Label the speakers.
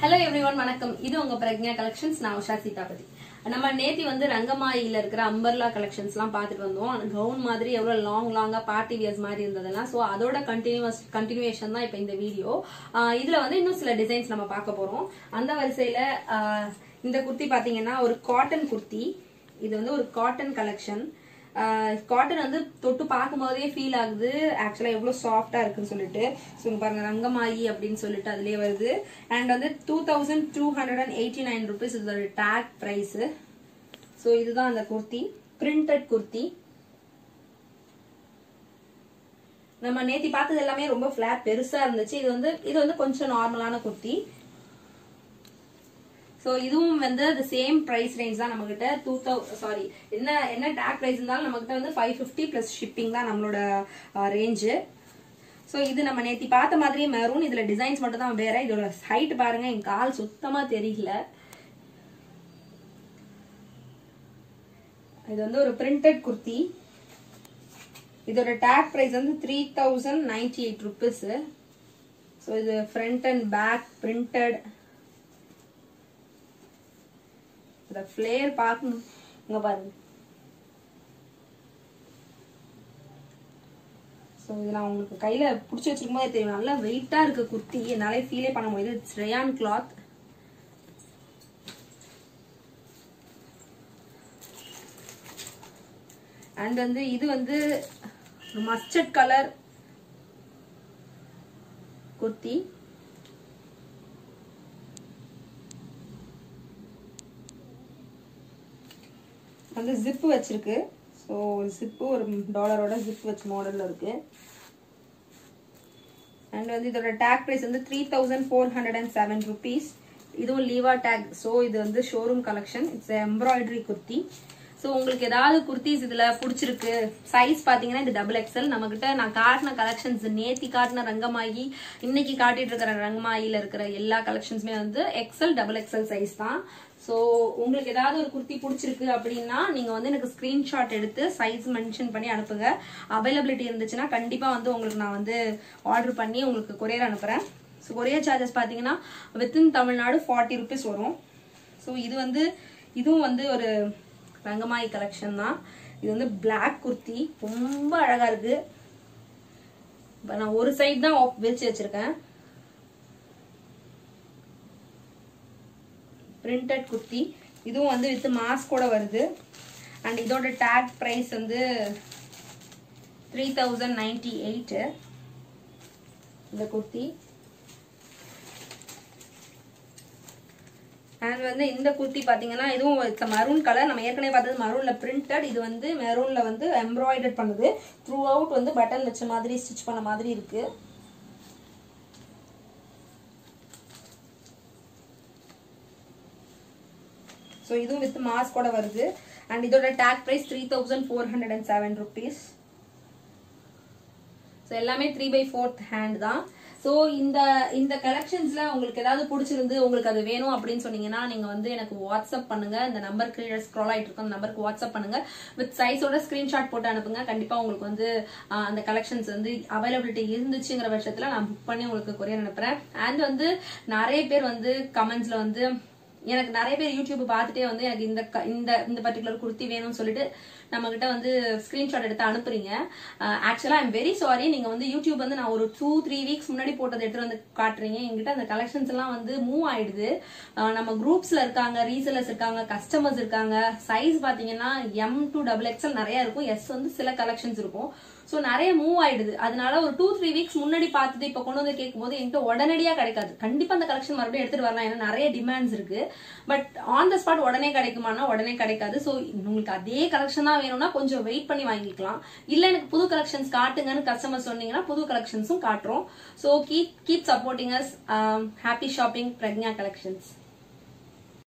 Speaker 1: hello everyone வணக்கம் இது உங்க பிரக்ஞா கலெக்ஷன்ஸ் நான் உஷா சீதாபதி நம்ம நேத்தி வந்து ரங்கமாயில இருக்கிற அம்பர்லா கலெக்ஷன்ஸ் எல்லாம் பார்த்துட்டு வந்தோம் கவுன் மாதிரி எவ்வளவு லாங் லாங்கா பார்ட்டி வியர்ஸ் மாதிரி இருந்ததெல்லாம் சோ அதோட கண்டினியூஸ் கண்டினியூஷன் தான் இப்ப இந்த வீடியோ இதுல வந்து இன்னும் சில டிசைன்ஸ் நம்ம பார்க்க போறோம் அந்த வரிசையில ஆஹ், இந்த குர்த்தி பாத்தீங்கன்னா ஒரு காட்டன் குர்த்தி இது வந்து ஒரு காட்டன் கலெக்ஷன் காட்டன் வந்து தொட்டு பார்க்கும்போதே ஃபீல் ஆகுது ஆக்சுவலா எவ்வளவு சாஃப்டா இருக்குன்னு சொல்லிட்டு ஸோ இங்க பாருங்க ரங்கமாயி அப்படின்னு சொல்லிட்டு அதுலயே வருது அண்ட் வந்து two thousand two hundred and eighty nine rupees இதோட டேக் ப்ரைஸ் ஸோ இதுதான் அந்த குர்த்தி பிரிண்டட் குர்த்தி நம்ம நேத்தி பார்த்தது எல்லாமே ரொம்ப ஃபிளாட் பெருசா இருந்துச்சு இது வந்து இது வந்து கொஞ்சம் நார்மலான குர்த்தி ஸோ இதுவும் வந்து அது சேம் பிரைஸ் ரேஞ்ச் தான் நம்ம கிட்ட டூ தௌ சாரி என்ன என்ன டேக் பிரைஸ் இருந்தாலும் நம்ம கிட்ட வந்து ஃபைவ் ஃபிஃப்டி பிளஸ் ஷிப்பிங் தான் நம்மளோட ரேஞ்சு ஸோ இது நம்ம நேத்தி பார்த்த மாதிரியே மெரூன் இதுல டிசைன்ஸ் மட்டும் தான் வேற இதோட ஹைட் பாருங்க என் கால் சுத்தமா தெரியல இது வந்து ஒரு பிரிண்டட் குர்த்தி இதோட டேக் பிரைஸ் வந்து three thousand ninety eight rupees so இது ஃப்ரண்ட் அண்ட் பேக் பிரிண்டட் இந்த ஃபிளேர் பார்க்கணும் இங்க பாருங்க ஸோ இது நான் உங்களுக்கு கையில பிடிச்சி வச்சிருக்கும் போதே தெரியும் நல்லா வெயிட்டா இருக்கு குர்த்தி என்னாலே ஃபீலே பண்ண முடியுது இட்ஸ் ரயான் கிளாத் அண்ட் வந்து இது வந்து மஸ்டர்ட் கலர் குர்த்தி வந்து ஜிப்பு வச்சிருக்கு ஸோ ஜிப்பு ஒரு டாலரோட ஜிப் வச்ச மாடல்ல இருக்கு அண்ட் வந்து இதோட டேக் ப்ரைஸ் வந்து three thousand four hundred and seven rupees இதுவும் லீவா டேக் ஸோ இது வந்து showroom collection it's embroidery kurti so உங்களுக்கு ஏதாவது குர்த்திஸ் இதுல பிடிச்சிருக்கு சைஸ் பாத்தீங்கன்னா இது டபுள் எக்ஸல் நம்ம கிட்ட நான் காட்டின கலெக்ஷன்ஸ் நேத்தி காட்டின ரங்கமாயி இன்னைக்கு காட்டிட்டு இருக்கிற ரங்கமாயில இருக்கிற எல்லா கலெக்ஷன்ஸுமே வந்து எக்ஸல் டபுள் எக்ஸல் சைஸ் தான் ஸோ உங்களுக்கு ஏதாவது ஒரு குர்த்தி பிடிச்சிருக்கு அப்படின்னா நீங்க வந்து எனக்கு ஸ்கிரீன்ஷாட் எடுத்து சைஸ் மென்ஷன் பண்ணி அனுப்புங்க அவைலபிலிட்டி இருந்துச்சுன்னா கண்டிப்பா வந்து உங்களுக்கு நான் வந்து ஆர்டர் பண்ணி உங்களுக்கு கொரியர் அனுப்புறேன் ஸோ கொரியர் சார்ஜஸ் பார்த்தீங்கன்னா வித்தின் தமிழ்நாடு ஃபார்ட்டி ருபீஸ் வரும் ஸோ இது வந்து இதுவும் வந்து ஒரு ரங்கமாயி கலெக்ஷன் தான் இது வந்து பிளாக் குர்த்தி ரொம்ப அழகா இருக்கு இப்போ நான் ஒரு சைடு தான் வச்சு வச்சிருக்கேன் பிரிண்டட் குர்த்தி இதுவும் வந்து வித் மாஸ்கோட வருது அண்ட் இதோட டேக் ப்ரைஸ் வந்து த்ரீ தௌசண்ட் நைன்டி எயிட்டு இந்த குர்த்தி அண்ட் வந்து இந்த குர்த்தி பாத்தீங்கன்னா இதுவும் மரூன் கலர் நம்ம ஏற்கனவே பார்த்தது மரூன்ல பிரிண்டட் இது வந்து மெரூன்ல வந்து எம்ப்ராய்டர்ட் பண்ணுது த்ரூ அவுட் வந்து பட்டன் வச்ச மாதிரி ஸ்டிச் பண்ண மாதிரி இருக்கு ஸோ இதுவும் வித் மாஸ்கோட வருது அண்ட் இதோட tag price three thousand four hundred and seven rupees so எல்லாமே த்ரீ பை ஃபோர்த் ஹேண்ட் தான் ஸோ இந்த இந்த கலெக்ஷன்ஸ்ல உங்களுக்கு ஏதாவது பிடிச்சிருந்து உங்களுக்கு அது வேணும் அப்படின்னு சொன்னீங்கன்னா நீங்க வந்து எனக்கு வாட்ஸ்அப் பண்ணுங்க இந்த நம்பர் கீழே ஸ்க்ரால் ஆயிட்டு இருக்கும் அந்த நம்பருக்கு வாட்ஸ்அப் பண்ணுங்க வித் சைஸோட ஸ்கிரீன்ஷாட் போட்டு அனுப்புங்க கண்டிப்பா உங்களுக்கு வந்து ஆஹ், அந்த கலெக்ஷன்ஸ் வந்து அவைலபிலிட்டி இருந்துச்சுங்கிற பட்சத்துல நான் புக் பண்ணி உங்களுக்கு கொரியர் அனுப்புறேன் அண்ட் வந்து நிறைய பேர் வந்து கமெண்ட்ஸ்ல வந்து எனக்கு நிறைய பேர் யூடியூப் பார்த்துட்டே வந்து எனக்கு இந்த க- இந்த இந்த பர்டிகுலர் குர்த்தி வேணும்னு சொல்லிட்டு நம்ம கிட்ட வந்து ஸ்கிரீன்ஷாட் எடுத்து அனுப்புறீங்க ஆக்சுவலா ஐம் வெரி சாரி நீங்க வந்து யூடியூப் வந்து நான் ஒரு டூ த்ரீ வீக்ஸ் முன்னாடி போட்டதை எடுத்து வந்து காட்டுறீங்க எங்கிட்ட அந்த கலெக்ஷன்ஸ் எல்லாம் வந்து மூவ் ஆயிடுது அஹ் நம்ம குரூப்ஸ்ல இருக்காங்க ரீசெலர்ஸ் இருக்காங்க கஸ்டமர்ஸ் இருக்காங்க சைஸ் பாத்தீங்கன்னா எம் டு டபுள் எக்ஸ்எல் நிறைய இருக்கும் எஸ் வந்து சில கலெக்ஷன்ஸ் இருக்கும் ஸோ நிறைய மூவ் ஆயிடுது அதனால ஒரு டூ த்ரீ வீக்ஸ் முன்னாடி பார்த்தது இப்போ கொண்டு வந்து கேட்கும் போது என்கிட்ட உடனடியா கிடைக்காது கண்டிப்பா அந்த கலெக்ஷன் மறுபடியும் எடுத்துட்டு வரலாம் ஏன்னா நிறைய டிமாண்ட்ஸ் இருக்கு பட் ஆன் த ஸ்பாட் உடனே கிடைக்குமானா உடனே கிடைக்காது ஸோ உங்களுக்கு அதே கலெக்ஷன் தான் வேணும்னா கொஞ்சம் வெயிட் பண்ணி வாங்கிக்கலாம் இல்ல எனக்கு புது கலெக்ஷன்ஸ் காட்டுங்கன்னு கஸ்டமர் சொன்னீங்கன்னா புது கலெக்ஷன்ஸும் காட்டுறோம் so keep keep supporting us happy shopping Pragya collections